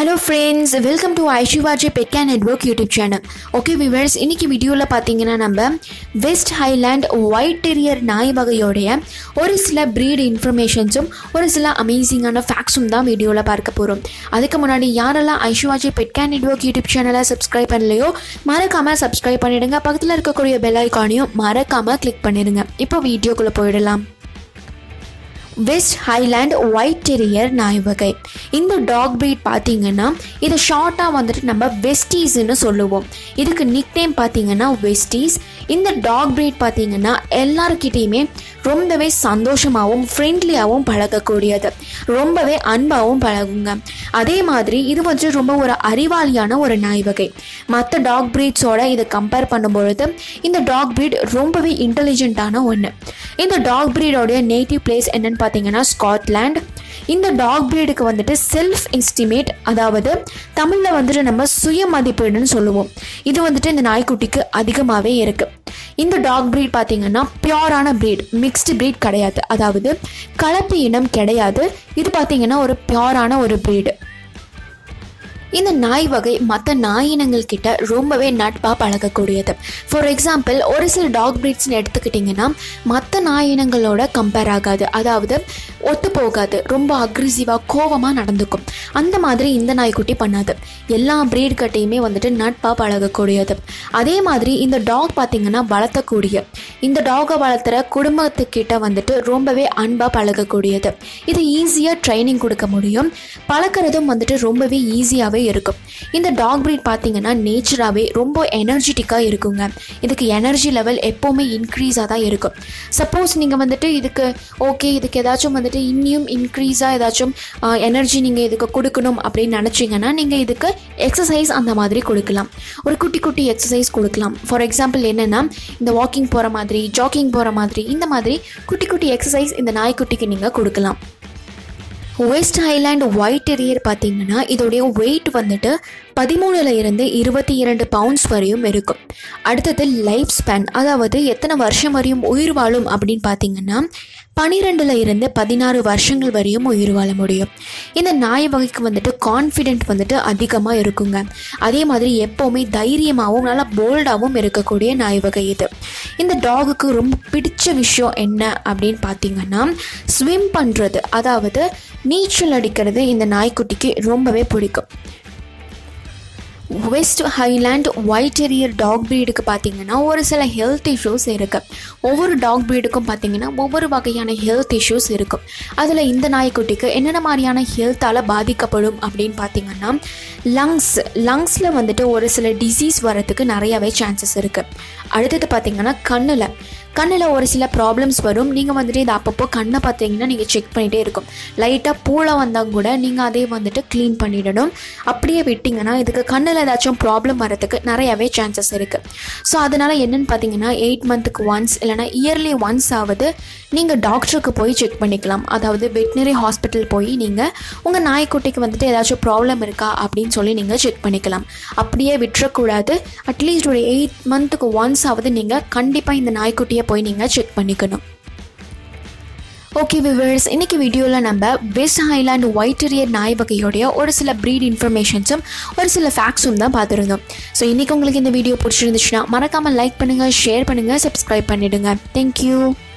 hello friends welcome to ஐஷிவாஜி pet can network YouTube channel okay viewers இன்னைக்கு வீடியோவில் பார்த்தீங்கன்னா நம்ம வெஸ்ட் ஹைலேண்ட் ஒயிட் டெரியர் நாய் வகையோடைய ஒரு சில ப்ரீட் இன்ஃபர்மேஷன்ஸும் ஒரு சில அமேசிங்கான ஃபேக்ட்ஸும் தான் வீடியோவில் பார்க்க போகிறோம் அதுக்கு முன்னாடி யாரெல்லாம் ஐஷிவாஜி பெட் கேன் நெட்ஒர்க் யூடியூப் சேனலை சப்ஸ்கிரைப் பண்ணலையோ மறக்காமல் சப்ஸ்கிரைப் பண்ணிடுங்க பக்கத்தில் இருக்கக்கூடிய பெல் ஐக்கானையும் மறக்காமல் கிளிக் பண்ணிடுங்க இப்போ வீடியோக்குள்ளே போயிடலாம் வெஸ்ட் ஹைலேண்ட் ஒயிட் டெரியர் நாய் வகை இந்த டாக் ப்ரீட் பார்த்தீங்கன்னா இதை ஷார்ட்டாக வந்துட்டு நம்ம வெஸ்டீஸ்ன்னு சொல்லுவோம் இதுக்கு நிக் நேம் பார்த்தீங்கன்னா வெஸ்டீஸ் இந்த டாக் ப்ரீட் பார்த்தீங்கன்னா எல்லாருக்கிட்டேயுமே ரொம்பவே சந்தோஷமாகவும் ஃப்ரெண்ட்லியாகவும் பழகக்கூடியது ரொம்பவே அன்பாகவும் பழகுங்க அதே மாதிரி இது வந்து ரொம்ப ஒரு அறிவாளியான ஒரு நாய் வகை மற்ற டாக் ப்ரீட்ஸோட இதை கம்பேர் பண்ணும்பொழுது இந்த டாக் ப்ரீட் ரொம்பவே இன்டெலிஜென்ட்டான ஒன்று இந்த டாக் ப்ரீடோடைய நேட்டிவ் பிளேஸ் என்னன்னு பார்த்தீங்கன்னா ஸ்காட்லாண்ட் இந்த டாக் ப்ரீடுக்கு வந்துட்டு செல்ஃப் எஸ்டிமேட் அதாவது தமிழில் வந்துட்டு நம்ம சுய மதிப்பீடுன்னு சொல்லுவோம் இது வந்துட்டு இந்த நாய்க்குட்டிக்கு அதிகமாகவே இருக்குது இந்த டாக் ப்ரீட் பார்த்தீங்கன்னா பியோரான ப்ரீட் மிக்ஸ்டு ப்ரீட் கிடையாது அதாவது கலப்பு இனம் கிடையாது இது பார்த்தீங்கன்னா ஒரு பியோரான ஒரு ப்ரீடு இந்த நாய் வகை மற்ற நாய் இனங்கள் கிட்ட ரொம்பவே நட்பாக பழகக்கூடியது ஃபார் எக்ஸாம்பிள் ஒரு சில டாக் ப்ரீட்ஸ்னு எடுத்துக்கிட்டிங்கன்னா மற்ற நாய் இனங்களோட கம்பேர் ஆகாது அதாவது ஒத்து போகாது ரொம்ப அக்ரிசிவாக கோவமாக நடந்துக்கும் அந்த மாதிரி இந்த நாய்க்குட்டி பண்ணாது எல்லா ப்ரீட் கிட்டையுமே வந்துட்டு நட்பாக பழகக்கூடியது அதே மாதிரி இந்த டாக் பார்த்திங்கன்னா வளர்த்தக்கூடிய இந்த டாகை வளர்த்துற குடும்பத்துக்கிட்ட வந்துட்டு ரொம்பவே அன்பாக பழகக்கூடியது இது ஈஸியாக ட்ரைனிங் கொடுக்க முடியும் பழக்கிறதும் வந்துட்டு ரொம்பவே ஈஸியாகவே இருக்கும் இந்த டாக் ப்ரீட் பார்த்தீங்கன்னா நேச்சராகவே ரொம்ப எனர்ஜெட்டிக்காக இருக்குங்க இதுக்கு எனர்ஜி லெவல் எப்போவுமே இன்க்ரீஸாக தான் இருக்கும் சப்போஸ் நீங்கள் வந்துட்டு இதுக்கு ஓகே இதுக்கு ஏதாச்சும் வந்துட்டு இன்னியும் இன்க்ரீஸாக ஏதாச்சும் எனர்ஜி நீங்கள் இதுக்கு கொடுக்கணும் அப்படின்னு நினச்சிங்கன்னா நீங்கள் இதுக்கு எக்ஸசைஸ் அந்த மாதிரி கொடுக்கலாம் ஒரு குட்டி குட்டி எக்ஸசைஸ் கொடுக்கலாம் ஃபார் எக்ஸாம்பிள் என்னென்னா இந்த வாக்கிங் போகிற மாதிரி ஜாக்கிங் போகிற மாதிரி இந்த மாதிரி குட்டி குட்டி எக்ஸசைஸ் இந்த நாய்க்குட்டிக்கு நீங்கள் கொடுக்கலாம் வெஸ்ட் ஹைலேண்ட் ஒயிட் டெரியர் பார்த்தீங்கன்னா இதோடைய வெயிட் வந்துட்டு பதிமூணுல இருந்து இருபத்தி இரண்டு பவுண்ட்ஸ் வரையும் இருக்கும் அடுத்தது லைஃப் ஸ்பேன் அதாவது எத்தனை வருஷம் வரையும் உயிர் வாழும் அப்படின்னு பார்த்தீங்கன்னா பனிரெண்டுல இருந்து பதினாறு வருஷங்கள் வரையும் உயிர் வாழ முடியும் இந்த நாய் வகைக்கு வந்துட்டு கான்ஃபிடென்ட் வந்துட்டு அதிகமாக இருக்குங்க அதே மாதிரி எப்போவுமே தைரியமாகவும் நல்லா போல்டாகவும் இருக்கக்கூடிய நாய் வகை இது இந்த டாகுக்கு ரொம்ப பிடிச்ச விஷயம் என்ன அப்படின்னு பார்த்தீங்கன்னா ஸ்விம் பண்ணுறது அதாவது நீச்சல் அடிக்கிறது இந்த நாய்க்குட்டிக்கு ரொம்பவே பிடிக்கும் West Highland white terrier dog ப்ரீடுக்கு பார்த்தீங்கன்னா ஒரு சில ஹெல்த் இஷ்யூஸ் இருக்குது ஒவ்வொரு டாக் ப்ரீடுக்கும் பார்த்தீங்கன்னா ஒவ்வொரு வகையான ஹெல்த் இஷ்யூஸ் இருக்கும் அதில் இந்த நாய்க்குட்டிக்கு என்னென்ன மாதிரியான ஹெல்த்தால் பாதிக்கப்படும் அப்படின்னு பார்த்தீங்கன்னா லங்ஸ் லங்ஸில் வந்துட்டு ஒரு சில டிசீஸ் வரத்துக்கு நிறையாவே சான்சஸ் இருக்குது அடுத்தது பார்த்தீங்கன்னா கண்ணில் கண்ணில் ஒரு சில ப்ராப்ளம்ஸ் வரும் நீங்கள் வந்துட்டு இதை அப்பப்போ கண்ணை பார்த்தீங்கன்னா நீங்கள் செக் பண்ணிகிட்டே இருக்கும் லைட்டாக பூளை வந்தால் கூட நீங்கள் அதே வந்துட்டு க்ளீன் பண்ணிடணும் அப்படியே விட்டிங்கன்னா இதுக்கு கண்ணில் ஏதாச்சும் ப்ராப்ளம் வரதுக்கு நிறையாவே சான்சஸ் இருக்குது ஸோ அதனால் என்னென்னு பார்த்தீங்கன்னா எயிட் மந்த்துக்கு ஒன்ஸ் இல்லைனா இயர்லி ஒன்ஸ் ஆகுது நீங்கள் டாக்டருக்கு போய் செக் பண்ணிக்கலாம் அதாவது வெட்டினரி ஹாஸ்பிட்டல் போய் நீங்கள் உங்கள் நாய்க்குட்டிக்கு வந்துட்டு ஏதாச்சும் ப்ராப்ளம் இருக்கா அப்படின்னு சொல்லி நீங்கள் செக் பண்ணிக்கலாம் அப்படியே விட்டுறக்கூடாது அட்லீஸ்ட் ஒரு எயிட் மந்த்துக்கு ஒன்ஸ் ஆகுது நீங்கள் கண்டிப்பாக இந்த நாய்க்குட்டியை போய் நீங்கள் செக் பண்ணிக்கணும் ஓகே விவர்ஸ் இன்றைக்கி வீடியோவில் நம்ம வெஸ்ட் ஹைலாண்ட் ஒயிட்டரியர் நாய் வகையோடைய ஒரு சில ப்ரீட் இன்ஃபர்மேஷன்ஸும் ஒரு சில ஃபேக்ட்ஸும் தான் பார்த்துருந்தோம் ஸோ இன்றைக்கி உங்களுக்கு இந்த வீடியோ பிடிச்சிருந்துச்சுன்னா மறக்காமல் லைக் பண்ணுங்கள் ஷேர் பண்ணுங்கள் சப்ஸ்கிரைப் பண்ணிவிடுங்க தேங்க்யூ